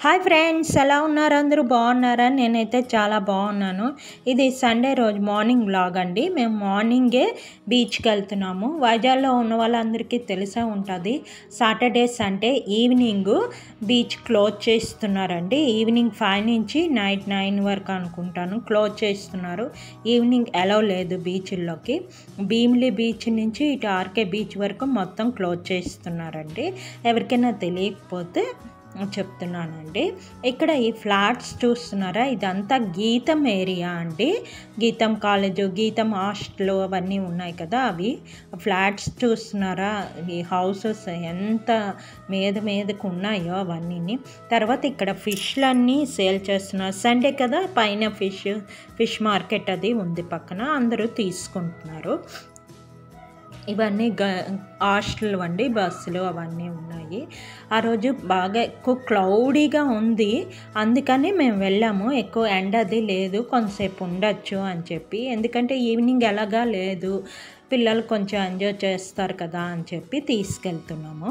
hi friends ఎలా ఉన్నారు అందరూ బాగున్నారా నేనైతే చాలా బాగున్నాను ఇది సండే రోజు మార్నింగ్ బ్లాగ్ అండి మేము మార్నింగే బీచ్కి వెళ్తున్నాము వైజాగ్లో ఉన్న వాళ్ళందరికీ తెలిసే ఉంటుంది సాటర్డేస్ అంటే ఈవినింగ్ బీచ్ క్లోజ్ చేస్తున్నారండి ఈవినింగ్ ఫైవ్ నుంచి నైట్ నైన్ వరకు అనుకుంటాను క్లోజ్ చేస్తున్నారు ఈవినింగ్ ఎలవ్ లేదు బీచ్ల్లోకి భీమిలి బీచ్ నుంచి ఇటు ఆర్కే బీచ్ వరకు మొత్తం క్లోజ్ చేస్తున్నారండి ఎవరికైనా తెలియకపోతే చెప్తున్నానండి ఇక్కడ ఈ ఫ్లాట్స్ చూస్తున్నారా ఇదంతా గీతం ఏరియా అండి గీతం కాలేజు గీతం హాస్టల్ అవన్నీ ఉన్నాయి కదా అవి ఫ్లాట్స్ చూస్తున్నారా ఈ హౌసెస్ ఎంత మీద మీదకు ఉన్నాయో అవన్నీ తర్వాత ఇక్కడ ఫిష్లన్నీ సేల్ చేస్తున్నారు సండే కదా పైన ఫిష్ ఫిష్ మార్కెట్ అది ఉంది పక్కన అందరూ తీసుకుంటున్నారు ఇవన్నీ గ హాస్టల్ వండి బస్సులు అవన్నీ ఉన్నాయి ఆ రోజు బాగా ఎక్కువ క్లౌడీగా ఉంది అందుకని మేము వెళ్ళాము ఎక్కువ ఎండ అది లేదు కొంతసేపు ఉండొచ్చు అని చెప్పి ఎందుకంటే ఈవినింగ్ ఎలాగా లేదు పిల్లలు కొంచెం ఎంజాయ్ చేస్తారు కదా అని చెప్పి తీసుకెళ్తున్నాము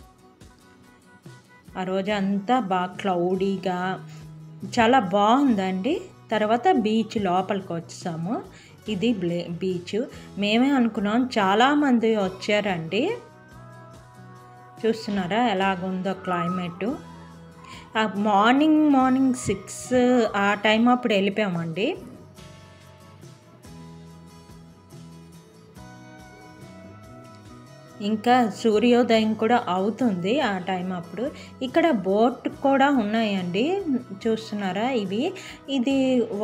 ఆ రోజు అంతా బాగా క్లౌడీగా చాలా బాగుందండి తర్వాత బీచ్ లోపలికి వచ్చాము ఇది బ్లే బీచ్ మేమే అనుకున్నాం చాలామంది వచ్చారండి చూస్తున్నారా ఎలాగుందో క్లైమేట్ మార్నింగ్ మార్నింగ్ సిక్స్ ఆ టైం అప్పుడు వెళ్ళిపోయామండి ఇంకా సూర్యోదయం కూడా అవుతుంది ఆ టైం అప్పుడు ఇక్కడ బోట్ కూడా ఉన్నాయండి చూస్తున్నారా ఇవి ఇది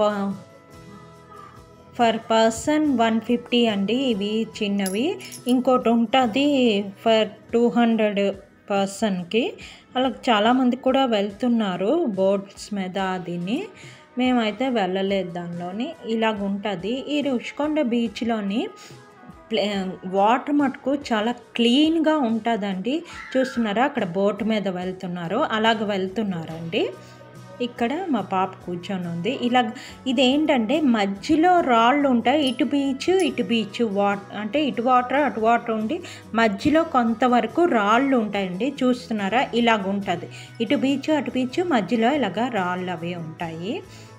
ఫర్ పర్సన్ వన్ ఫిఫ్టీ అండి ఇవి చిన్నవి ఇంకోటి ఉంటుంది ఫర్ టూ హండ్రెడ్ పర్సన్కి అలా చాలామంది కూడా వెళ్తున్నారు బోట్స్ మీద దీన్ని మేమైతే వెళ్ళలేదు దానిలోని ఇలాగ ఉంటుంది ఈ రుషికొండ బీచ్లోని ప్లే వాటర్ మటుకు చాలా క్లీన్గా ఉంటుందండి చూస్తున్నారా అక్కడ బోట్ మీద వెళ్తున్నారు అలాగ వెళ్తున్నారండి ఇక్కడ మా పాప కూర్చొని ఉంది ఇలా ఇదేంటంటే మధ్యలో రాళ్ళు ఉంటాయి ఇటు బీచ్ ఇటు బీచ్ వాట్ అంటే ఇటు వాటర్ అటు వాటర్ ఉండి మధ్యలో కొంతవరకు రాళ్ళు ఉంటాయండి చూస్తున్నారా ఇలాగ ఉంటుంది ఇటు బీచ్ అటు బీచ్ మధ్యలో ఇలాగ రాళ్ళు అవి ఉంటాయి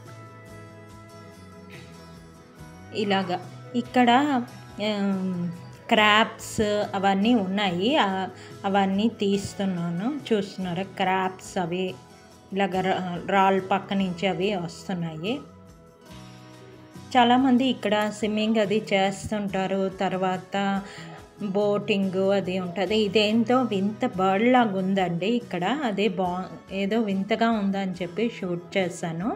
ఇలాగ ఇక్కడ క్రాప్స్ అవన్నీ ఉన్నాయి అవన్నీ తీస్తున్నాను చూస్తున్నారా క్రాప్స్ అవి ఇలాగ రాళ్ళ పక్క నుంచి అవి వస్తున్నాయి చాలామంది ఇక్కడ స్విమ్మింగ్ అది చేస్తుంటారు తర్వాత బోటింగ్ అది ఉంటుంది ఇదేంతో వింత బర్డ్ లాగా ఉందండి ఇక్కడ అదే బా ఏదో వింతగా ఉందని చెప్పి షూట్ చేశాను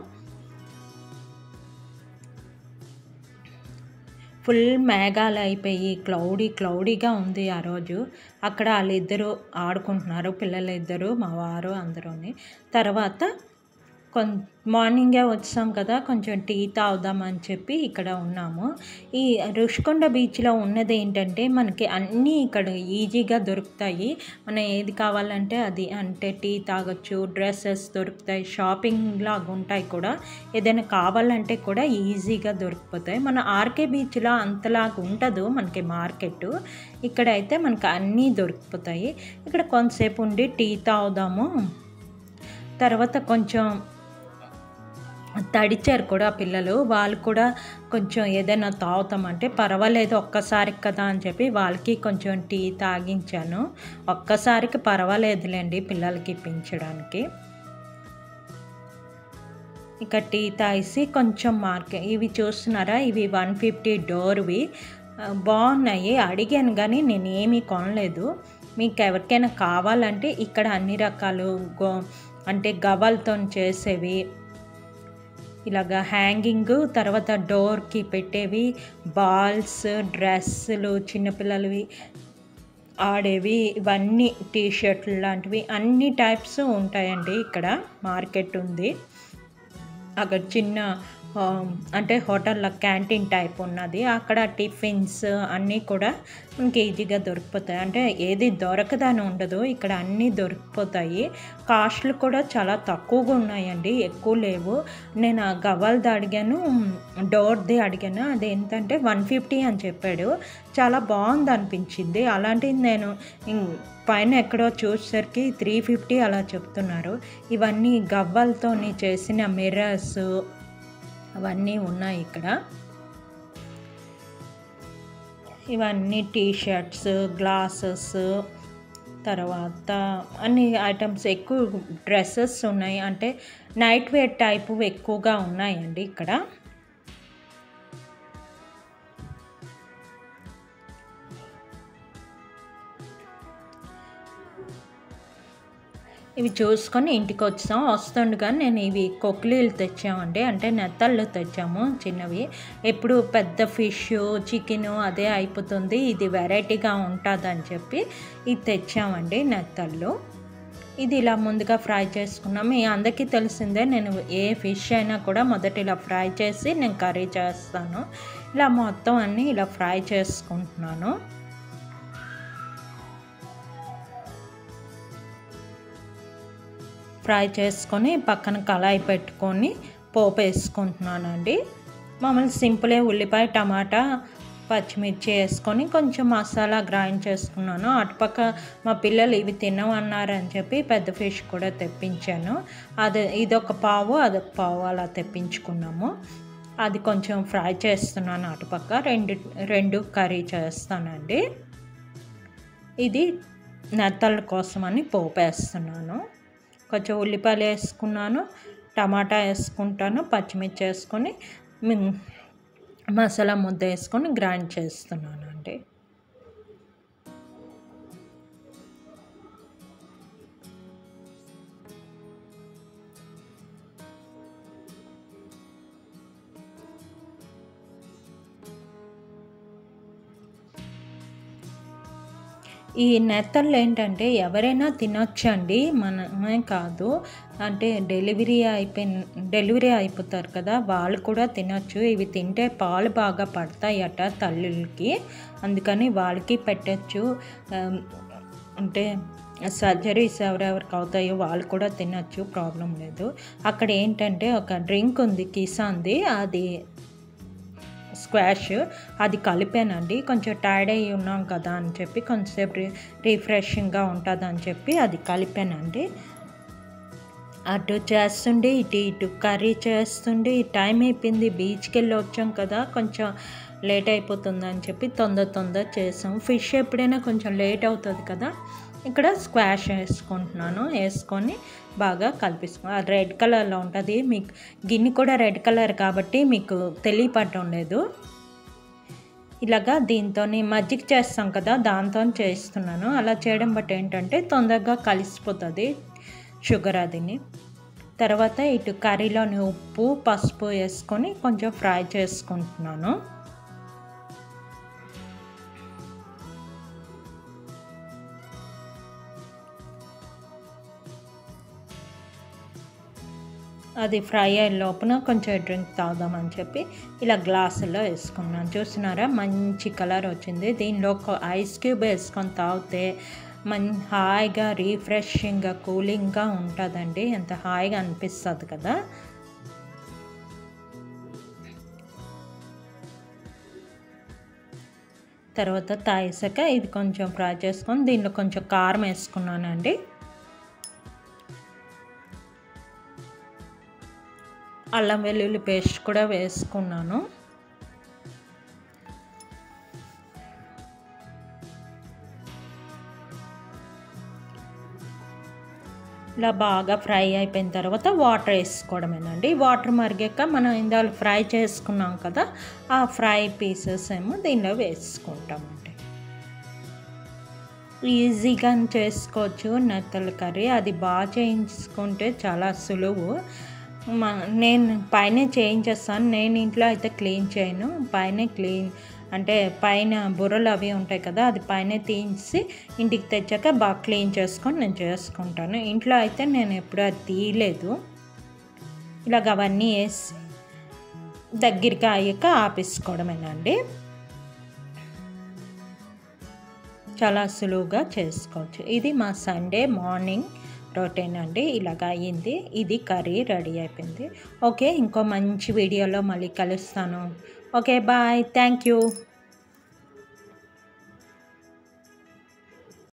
ఫుల్ మేఘాలు అయిపోయి క్లౌడీ క్లౌడీగా ఉంది ఆ రోజు అక్కడ వాళ్ళిద్దరూ ఆడుకుంటున్నారు పిల్లలు ఇద్దరు మా వారు అందరూని తర్వాత కొన్ మార్నింగే వచ్చాం కదా కొంచెం టీ తాగుదామని చెప్పి ఇక్కడ ఉన్నాము ఈ రుషికొండ బీచ్లో ఉన్నది ఏంటంటే మనకి అన్నీ ఇక్కడ ఈజీగా దొరుకుతాయి మనం ఏది కావాలంటే అది అంటే టీ తాగొచ్చు డ్రెస్సెస్ దొరుకుతాయి షాపింగ్ లాగా ఉంటాయి కూడా ఏదైనా కావాలంటే కూడా ఈజీగా దొరికిపోతాయి మన ఆర్కే బీచ్లో అంతలాగా ఉండదు మనకి మార్కెట్ ఇక్కడ అయితే మనకి అన్నీ దొరికిపోతాయి ఇక్కడ కొంతసేపు ఉండి టీ తాగుదాము తర్వాత కొంచెం తడిచారు కూడా పిల్లలు వాళ్ళు కూడా కొంచెం ఏదైనా తాగుతామంటే పర్వాలేదు ఒక్కసారికి కదా అని చెప్పి వాళ్ళకి కొంచెం టీ తాగించాను ఒక్కసారికి పర్వాలేదులేండి పిల్లలకి ఇప్పించడానికి ఇక టీ తాగిసి కొంచెం మార్కెట్ ఇవి చూస్తున్నారా ఇవి వన్ ఫిఫ్టీ డోర్వి బాగున్నాయి అడిగాను కానీ నేను ఏమీ కొనలేదు మీకు ఎవరికైనా కావాలంటే ఇక్కడ అన్ని రకాలు గో అంటే గవ్వలతో చేసేవి ఇలాగ హ్యాంగింగ్ తర్వాత డోర్కి పెట్టేవి బాల్స్ డ్రెస్సులు చిన్నపిల్లలవి ఆడేవి ఇవన్నీ టీ షర్ట్లు లాంటివి అన్ని టైప్స్ ఉంటాయండి ఇక్కడ మార్కెట్ ఉంది అక్కడ చిన్న ఆ, అంటే హోటల్లో క్యాంటీన్ టైప్ ఉన్నది అక్కడ టిఫిన్స్ అన్నీ కూడా మనకి ఈజీగా దొరికిపోతాయి అంటే ఏది దొరకదని ఉండదు ఇక్కడ అన్నీ దొరికిపోతాయి కాస్ట్లు కూడా చాలా తక్కువగా ఉన్నాయండి ఎక్కువ లేవు నేను ఆ గవ్వలది అడిగాను డోర్ది అడిగాను అది ఏంటంటే వన్ ఫిఫ్టీ అని చెప్పాడు చాలా బాగుంది అనిపించింది అలాంటిది నేను ఇం- పైన ఎక్కడో చూసేసరికి త్రీ ఫిఫ్టీ అలా చెప్తున్నారు ఇవన్నీ గవ్వలతోని చేసిన మిర్రర్స్ అవన్నీ ఉన్నాయి ఇక్కడ ఇవన్నీ టీ షర్ట్స్ గ్లాసెస్ తర్వాత అన్ని ఐటమ్స్ ఎక్కువ డ్రెస్సెస్ ఉన్నాయి అంటే నైట్ వేర్ టైపు ఎక్కువగా ఉన్నాయండి ఇక్కడ ఇవి చూసుకొని ఇంటికి వచ్చాం వస్తుండగా నేను ఇవి కొక్లీలు తెచ్చామండి అంటే నెత్తళ్ళు తెచ్చాము చిన్నవి ఎప్పుడు పెద్ద ఫిష్ చికెన్ అదే అయిపోతుంది ఇది వెరైటీగా ఉంటుందని చెప్పి ఇది తెచ్చామండి నెత్తళ్ళు ఇది ఇలా ముందుగా ఫ్రై చేసుకున్నాం మీ అందరికీ తెలిసిందే నేను ఏ ఫిష్ అయినా కూడా మొదట ఇలా ఫ్రై చేసి నేను కర్రీ చేస్తాను ఇలా మొత్తం అన్నీ ఇలా ఫ్రై చేసుకుంటున్నాను ఫ్రై చేసుకొని పక్కన కళాయి పెట్టుకొని పోపు వేసుకుంటున్నానండి మామూలు సింపులే ఉల్లిపాయ టమాటా పచ్చిమిర్చి వేసుకొని కొంచెం మసాలా గ్రైండ్ చేసుకున్నాను అటుపక్క మా పిల్లలు ఇవి తినమన్నారని చెప్పి పెద్ద ఫిష్ కూడా తెప్పించాను అది ఇదొక పావు అదొక పావు అలా తెప్పించుకున్నాము అది కొంచెం ఫ్రై చేస్తున్నాను అటుపక్క రెండు రెండు కర్రీ చేస్తానండి ఇది నెత్తళ్ళ కోసమని పోపు వేస్తున్నాను కొంచెం ఉల్లిపాయలు వేసుకున్నాను టమాటా వేసుకుంటాను పచ్చిమిర్చి వేసుకొని మి- మసాలా ముద్ద వేసుకొని గ్రైండ్ చేస్తున్నాను అండి ఈ నెత్తళ్ళు ఏంటంటే ఎవరైనా తినొచ్చండి మనమే కాదు అంటే డెలివరీ అయిపోయిన డెలివరీ అయిపోతారు కదా వాళ్ళు కూడా తినొచ్చు ఇవి తింటే పాలు బాగా పడతాయట తల్లులకి అందుకని వాళ్ళకి పెట్టచ్చు ఆమ్, అంటే సర్జరీస్ ఎవరెవరికి అవుతాయో వాళ్ళు కూడా తినచ్చు ప్రాబ్లం లేదు అక్కడ ఏంటంటే ఒక డ్రింక్ ఉంది కిసాన్ది అది స్క్వాష్ అది కలిపానండి కొంచెం టైర్డ్ అయ్యి ఉన్నాం కదా అని చెప్పి కొంచెంసేపు రి రిఫ్రెషింగ్గా ఉంటుంది అని చెప్పి అది కలిపానండి అటు చేస్తుండే ఇటు ఇటు కర్రీ చేస్తుండే టైం అయిపోయింది బీచ్కి వెళ్ళి వచ్చాం కదా కొంచెం లేట్ అయిపోతుంది అని చెప్పి తొందర తొందర చేసాం ఫిష్ ఎప్పుడైనా కొంచెం లేట్ అవుతుంది కదా ఇక్కడ స్క్వాష్ వేసుకుంటున్నాను వేసుకొని బాగా కలిపిసుకో రెడ్ కలర్లో ఉంటుంది మీకు గిన్నె కూడా రెడ్ కలర్ కాబట్టి మీకు తెలియపడటం లేదు ఇలాగా దీంతో మజ్జిగ చేస్తాం కదా దాంతో చేస్తున్నాను అలా చేయడం బట్టి ఏంటంటే తొందరగా కలిసిపోతుంది షుగర్ అదిని తర్వాత ఇటు కర్రీలోని ఉప్పు పసుపు వేసుకొని కొంచెం ఫ్రై చేసుకుంటున్నాను అది ఫ్రై అయ్యే లోపల కొంచెం డ్రింక్ తాగుదామని చెప్పి ఇలా గ్లాసులో వేసుకున్నాను చూస్తున్నారా మంచి కలర్ వచ్చింది దీనిలో ఒక ఐస్ క్యూబ్ వేసుకొని తాగితే మన్ హాయిగా రీఫ్రెషింగ్గా కూలింగ్గా ఉంటుందండి ఎంత హాయిగా అనిపిస్తుంది కదా తర్వాత తాగేసాక ఇది కొంచెం ఫ్రై చేసుకొని దీనిలో కొంచెం కారం వేసుకున్నానండి అల్లం వెల్లుల్లి పేస్ట్ కూడా వేసుకున్నాను ఇలా బాగా ఫ్రై అయిపోయిన తర్వాత వాటర్ వేసుకోవడమేనండి వాటర్ మరిగాక మనం ఇందాక ఫ్రై చేసుకున్నాం కదా ఆ ఫ్రై పీసెస్ ఏమో దీనిలో వేసుకుంటామండి ఈజీగా చేసుకోవచ్చు నెత్తల కర్రీ అది బాగా చేయించుకుంటే చాలా సులువు మా నేను పైన చేయించేస్తాను నేను ఇంట్లో అయితే క్లీన్ చేయను పైన క్లీన్ అంటే పైన బుర్రలు అవి ఉంటాయి కదా అది పైన తీసి ఇంటికి తెచ్చాక బాగా క్లీన్ చేసుకొని నేను చేసుకుంటాను ఇంట్లో అయితే నేను ఎప్పుడు అది తీయలేదు ఇలాగ అవన్నీ వేసి దగ్గరికి అయ్యాక ఆపేసుకోవడమేనండి చాలా సులువుగా చేసుకోవచ్చు ఇది మా సండే మార్నింగ్ రొటీన్ అండి ఇలాగ అయ్యింది ఇది కర్రీ రెడీ అయిపోయింది ఓకే ఇంకో మంచి వీడియోలో మళ్ళీ కలుస్తాను ఓకే బాయ్ థ్యాంక్ యూ